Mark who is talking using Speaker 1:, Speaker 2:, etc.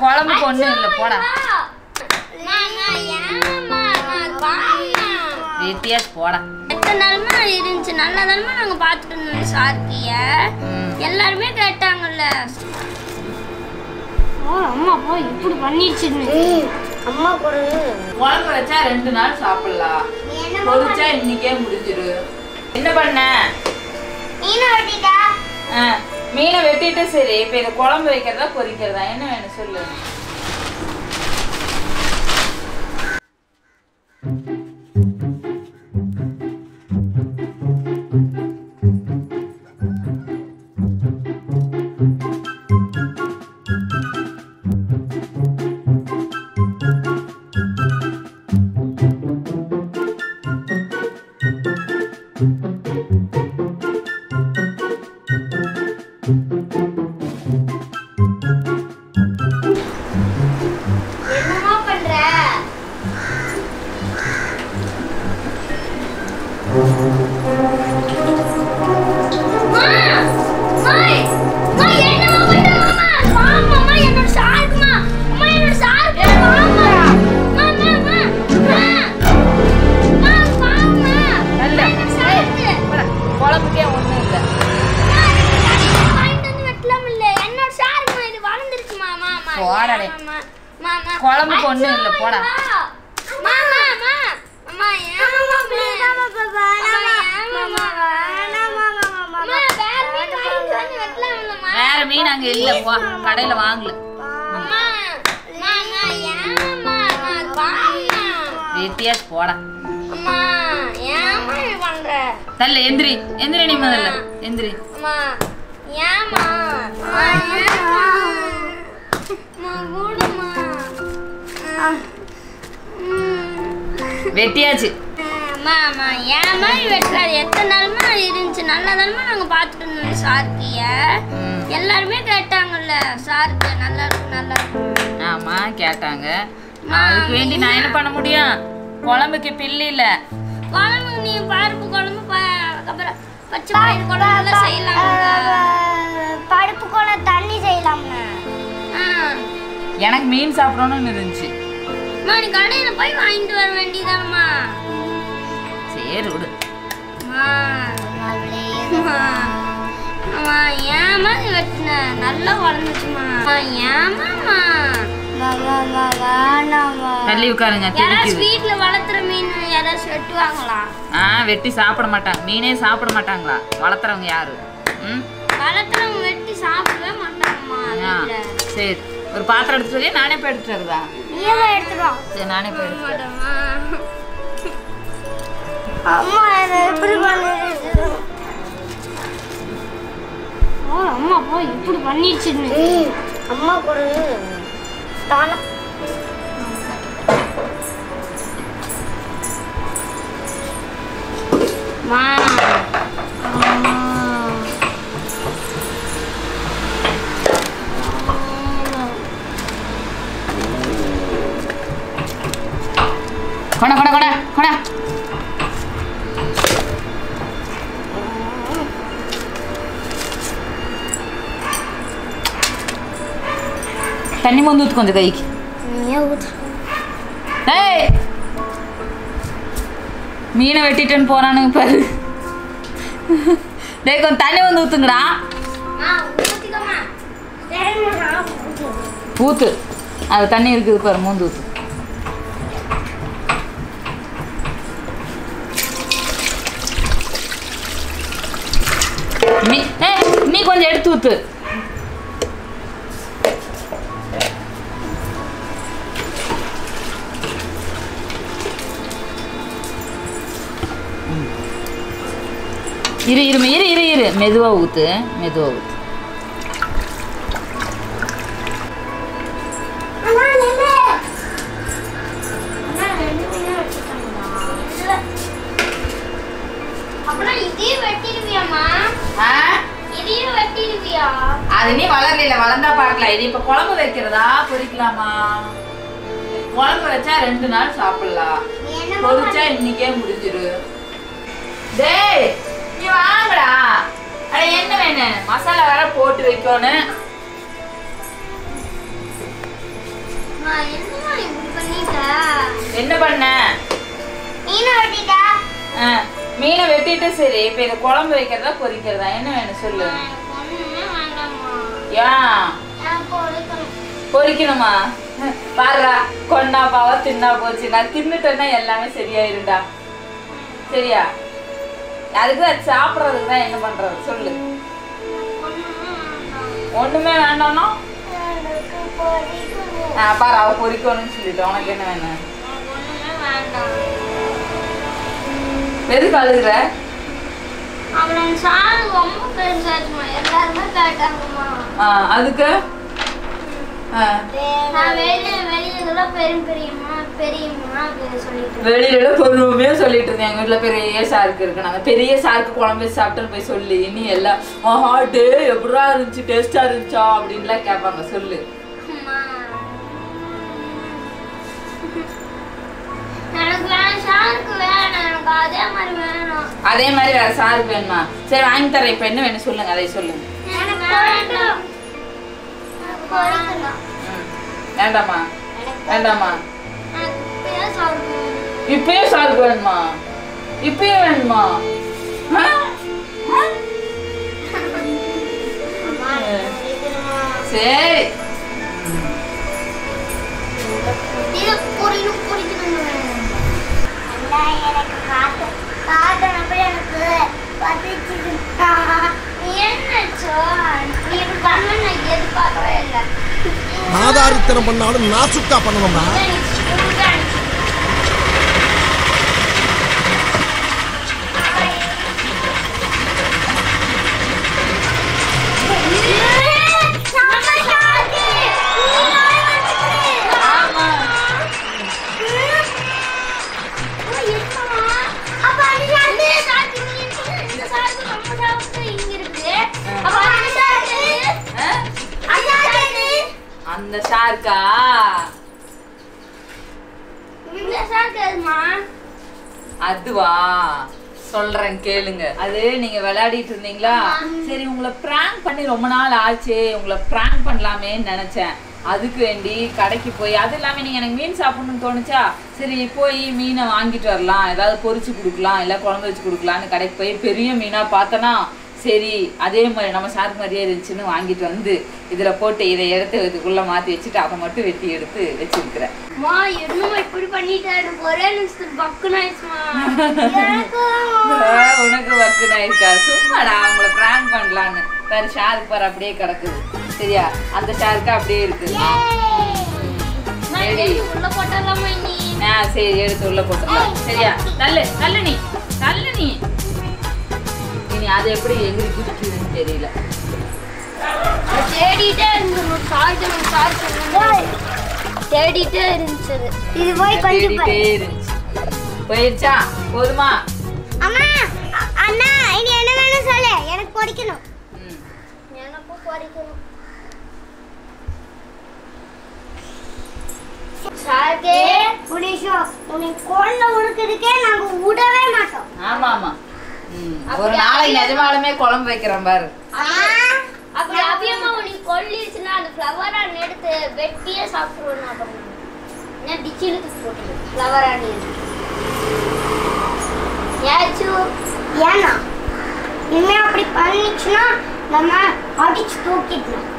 Speaker 1: குழம்புக்கு ஒண்ணும் இல்ல போடா வெட்டியாச்சு போடா
Speaker 2: எத்தனை நாளுமா இருந்துச்சு நல்ல நாளுமா நாங்க பார்த்துட்டு இருந்தோம் சார்கிய
Speaker 1: ம்.
Speaker 2: எல்லாருமே கேட்டாங்கல்ல ஓ அம்மா போ இப்படி பண்ணிடுச்சுன்னு அம்மா கொடு
Speaker 1: குழம்பு வச்சா ரெண்டு நாள் சாப்பிடலாம் பொரிச்சா இன்னைக்கே முடிஞ்சிரு என்ன பண்ண
Speaker 2: மீனை வெட்டிட்டா
Speaker 1: ஆ, மீனை வெட்டிட்டு சரி இப்ப இதை குழம்பு வைக்கிறதா பொரிக்கிறதா என்ன வேணும் சொல்லு
Speaker 2: என்னமா பண்ற அம்மா! அம்மா! அம்மா, என்னம்மா பண்ற, அம்மா? வாம்மா, அம்மா, என்னோட ஷார்க்குமா. அம்மா, என்னோட ஷார்க்கு, வாம்மா. அம்மா, அம்மா, அம்மா, அம்மா. அம்மா, வாம்மா.
Speaker 1: நல்ல.
Speaker 2: என்னோட ஷார்க்கு.
Speaker 1: போடா. குழம்புக்கே ஒண்ணும் இல்ல
Speaker 2: அம்மா, எனக்கு கடையில வாங்கிட்டு வந்து வெட்டலாம் இல்ல. என்னோட ஷார்க்குமா, இது வளர்ந்துருச்சுமா, அம்மா, அம்மா.
Speaker 1: போடா டே.
Speaker 2: ஏம்மா, அம்மா, அம்மா.
Speaker 1: குழம்புக்கு ஒண்ணும் இல்ல,
Speaker 2: அச்சோ,
Speaker 1: போடா.
Speaker 2: வா. அம்மா, அம்மா, அம்மா. அம்மா, ஏம்மா, please. அம்மா, ஏம்மா, அம்மா, வேற மீன் வாங்கிட்டு வந்து வெட்டலாம் இல்லம்மா.
Speaker 1: வேற மீன் அங்க இல்ல போ கடையில வாங்கல
Speaker 2: அம்மா, அம்மா, அம்மா, ஏம்மா, அம்மா, வாம்மா.
Speaker 1: வெட்டியாச்சு போடா
Speaker 2: அம்மா, ஏம்மா இப்படி பண்ற?
Speaker 1: தல்ல எந்திரி எந்திரி நீ முதல்ல எந்திரி
Speaker 2: அம்மா, ஏம்மா? அம்மா, ஏம்மா? அம்மா, விடும்மா. ம்.
Speaker 1: வெட்டியாச்சு
Speaker 2: அம்மா, அம்மா, ஏம்மா இப்படி வெட்டுறாரு? எத்தனை நாளுமா இருந்துச்சு நல்ல நாளுமா நாங்க பார்த்துட்டு இருந்தோம் சார்கிய
Speaker 1: ம்.
Speaker 2: எல்லாருமே கேட்டாங்கல்ல சாருக்கு நல்லா இருக்கு நல்லா இருக்கு
Speaker 1: ஆமா கேட்டாங்க அதுக்கு வேண்டி நான் என்ன பண்ண முடியும் குழம்புக்கு பில்லு இல்ல
Speaker 2: குழம்பு நீ பருப்பு குழம்பு ப- அதுக்கப்புறம் பச்சை பயிறு குழம்பு எல்லாம் செய்யலாம்
Speaker 3: பருப்பு கூட தண்ணி செய்யலாம்ண்ணா
Speaker 1: எனக்கு மீன் சாப்பிடணும்னு இருந்துச்சு
Speaker 2: அம்மா நீ கடையில போய் வாங்கிட்டு வர வேண்டியதாம்மா
Speaker 1: சரி விடு
Speaker 2: அம்மா அம்மா. அம்மா ஏம்மா நீ வெட்டின நல்லா வளர்ந்துச்சுமா அம்மா ஏமாம்மா
Speaker 1: தள்ளி உட்காருங்க
Speaker 2: யாராச்சும்
Speaker 1: தெரிக்குது
Speaker 2: வீட்டுல வளர்த்துற மீன் யாராச்சும் வெட்டுவாங்களா
Speaker 1: ஆ வெட்டி சாப்பிட மாட்டாங்க மீனே சாப்பிட மாட்டாங்களா வளர்த்துறவங்க யாரு ம்
Speaker 2: வளர்த்துறவங்க வெட்டி சாப்பிடவே மாட்டாங்கம்மா
Speaker 1: ஆ
Speaker 2: வீட்டுல
Speaker 1: சரி ஒரு பாத்திரம் எடுத்துட்டு வரியா? நானே போய் எடுத்துட்டு வருதா
Speaker 3: நீங்க எடுத்துருவோம்
Speaker 1: சரி நானே போய் எடுத்துட்டு வரேன்.
Speaker 2: மாட்டோமா
Speaker 3: அம்மா இதை எப்படி பண்ணிடுச்சு
Speaker 2: ஓ அம்மா போய் இப்படி பண்ணிடுச்சுன்னு
Speaker 3: அம்மா கொடு தானே
Speaker 2: மா
Speaker 1: கொடா கொடா கொடா கொடா தண்ணி மொந்து ஊத்து கொஞ்சம் கைக்கு
Speaker 3: நீயே ஊத்து
Speaker 1: ஏய் மீனை வெட்டிட்டேன்னு போறானுங்க பாரு டேய் கொஞ்சம் தண்ணி வந்து ஊத்துங்கடா
Speaker 2: மா ஊத்திக்கோமா
Speaker 1: ஊத்து அது தண்ணி இருக்குது பாரு மூந்து ஊத்து நீ ஏய், நீ கொஞ்சம் எடுத்து ஊத்து இரு இரு இரு இரு இரு மெதுவா ஊத்து மெதுவா ஊத்து
Speaker 2: அப்புறம் இதையும் வெட்டிடுவியாம்மா
Speaker 1: ஆ
Speaker 2: இதையும் வெட்டிடுவியா
Speaker 1: அது நீ வளரல வளர்ந்தா பார்க்கலாம் இது இப்ப குழம்பு வைக்கிறதா பொரிக்கலாமா குழம்பு வச்சா ரெண்டு நாள் சாப்பிடலாம் பொரிச்சா இன்னைக்கே முடிஞ்சிரு டேய் நீ வாங்கடா அட என்ன வேணும் மசாலா வேற போட்டு வைக்கணும்
Speaker 2: நான் என்னம்மா இப்படி பண்ணிட்ட
Speaker 1: என்ன பண்ண
Speaker 3: மீனை வெட்டிட்டா
Speaker 1: ஆ, மீனை வெட்டிட்டு சரி இப்ப இதை குழம்பு வைக்கிறதா பொரிக்கிறதா என்ன வேணும் சொல்லு
Speaker 2: எனக்கு ஒண்ணுமே வேண்டாம்மா
Speaker 1: ஏன்
Speaker 2: எனக்கு ஒழுக்கணும்
Speaker 1: பொரிக்கணுமா பாருடா கொண்டா பாவா தின்னா போச்சு நான் தின்னுட்டேன்னா எல்லாமே சரியாயிரும்டா சரியா அதுக்கு தான் சாப்பிட்றதுக்கு தான் என்ன பண்றது சொல்லு
Speaker 2: ஒண்ணுமே வேண்டாம்
Speaker 1: ஒண்ணுமே வேண்டாம்னா
Speaker 2: எனக்கு பொரிக்கணும்
Speaker 1: ஆ, பாரு அவ பொரிக்கணும்னு சொல்லிட்டு உனக்கு என்ன வேணும்
Speaker 2: எனக்கு ஒண்ணுமே வேண்டாம்
Speaker 1: எதுக்கு அழுகுற
Speaker 2: அப்புறம் சாரு ரொம்ப பெருசாச்சுமா எல்லாருமே கேட்டாங்கம்மா
Speaker 1: ஆ, அதுக்கு ஆ,
Speaker 2: நான் வெளியே வெளியே இதெல்லாம் பெரும் பெரியம்மா பெரியம்மா அப்படின்னு சொல்லிட்டு
Speaker 1: வெளியில பொறுமையா சொல்லிட்டு இருந்தேன் எங்க வீட்டுல பெரிய சாருக்கு இருக்கு நாங்க பெரிய சாருக்கு குழம்பு வச்சு சாப்பிட்டு போய் சொல்லி இனி எல்லாம் ஆஹா டே எப்படிடா இருந்துச்சு டேஸ்டா இருந்துச்சா அப்படின்லாம் கேட்பாங்க சொல்லு
Speaker 2: அம்மா. எனக்கு வேணும் சாருக்கு வேணும் எனக்கு அதே மாதிரி வேணும்
Speaker 1: அதே மாதிரி வேற சாருக்கு வேணுமா சரி வாங்கி தரேன் இப்ப என்ன வேணும் சொல்லுங்க அதை சொல்லுங்க
Speaker 2: எனக்கு வேண்டாம் எனக்கு பொரிக்கணும்
Speaker 1: ம். வேண்டாமா வேண்டாமா
Speaker 2: எனக்கு இப்பயே சாப்பிடணும்
Speaker 1: இப்பயே சாருக்கு வேணுமா இப்பயே வேணுமா ஆ? ஆ?
Speaker 2: அம்மா எனக்கு பொரிக்கணுமா
Speaker 1: சரி
Speaker 2: இது பொரியணும் பொரிக்கணும்
Speaker 3: எனக்கு காத்து காத்தனப்ப எனக்கு பசிச்சுக்கிட்டா
Speaker 2: என்னச்சோ நீ இப்படி பண்ண நான் எதிர்பார்க்கவே இல்லை
Speaker 4: ஆதாரித்தனம் பண்ணாலும் நாசுக்கா பண்ணணும்டா
Speaker 1: ஆமா ஆ? அந்த ஷார்க்கா அதுவா சொல்றேன் கேளுங்க அது நீங்க விளையாடிட்டு இருந்தீங்களா சரி உங்களை பிராங்க் பண்ணி ரொம்ப நாள் ஆச்சு உங்களை பிராங்க் பண்ணலாமேன்னு நினைச்சேன் அதுக்கு வேண்டி கடைக்கு போய் அது இல்லாம நீங்க எனக்கு மீன் சாப்பிடணும்னு தோணுச்சா சரி போய் மீனை வாங்கிட்டு வரலாம் ஏதாவது பொரிச்சு கொடுக்கலாம் இல்ல குழம்பு வச்சு கொடுக்கலான்னு கடைக்கு போய் பெரிய மீனா பார்த்தனா சரி அதே மாதிரி நம்ம சாருக்கு மாதிரியே இருந்துச்சுன்னு வாங்கிட்டு வந்து இதுல போட்டு இதை எடுத்து இதுக்குள்ள மாத்தி வச்சுட்டு அதை மட்டும் வெட்டி எடுத்து வச்சிருக்கிறேன்
Speaker 2: மா என்னமா இப்படி பண்ணிட்டாரு ஒரே நிமிஷத்துக்கு பக்குன்னு ஆயிடுச்சுமா
Speaker 1: ஆ, உனக்கு ஒர்க்கு இருக்கா சும்மாடா அவங்கள பிராங்க் பண்ணலான்னு வேற ஷாருக்கு பாரு அப்படியே கிடக்குது சரியா அந்த ஷாருக்கு அப்படியே இருக்கு
Speaker 2: நான்
Speaker 1: சரி.
Speaker 2: எடுத்து உள்ள போட்டலாமா இனி
Speaker 1: ஆ சரி எடுத்து உள்ள போட்டுக்கலாம் சரியா தள்ளு தள்ளு நீ தள்ளு நீ இனி அது எப்படி எகிரி குதிக்குதுன்னு தெரியல
Speaker 2: நான் தேடிட்டே இருந்தேன் சாய்ச்சல் சாய்ச்சல் தேடிட்டே இருந்துச்சு அது.
Speaker 3: இது போய் கொஞ்சம்
Speaker 1: தேடிட்டே இருந்துச்சு போயிருச்சா போதுமா
Speaker 3: அம்மா அ- அண்ணா இனி என்ன வேணும் சொல்லு எனக்கு பொரிக்கணும்
Speaker 1: ம்.
Speaker 2: எனக்கும் பொரிக்கணும் சார்கே
Speaker 3: புனிஷோ உனக்கு கொள்ள உடுக்கிறதுக்கே நாங்க விடவே மாட்டோம்
Speaker 1: ஆமா ஆமா ம். ஒரு நாளைக்கு நிஜமாலுமே குழம்பு வைக்கிறேன் பாரு
Speaker 2: அப்படி அபியம்மா உனக்கு கொல்லிருச்சுன்னா அந்த ஃப்ளவர் ஆன் எடுத்து வெட்டியே சாப்பிட்டுருவோம் அப்புறம் நான் டிச்சு இழுத்து போட்டுரு ஃப்ளவர் ஆன் ஏச்சு
Speaker 3: ஏன்னா இனிமே அப்படி பண்ணிச்சுன்னா நம்ம அடிச்சு தூக்கிடலாம்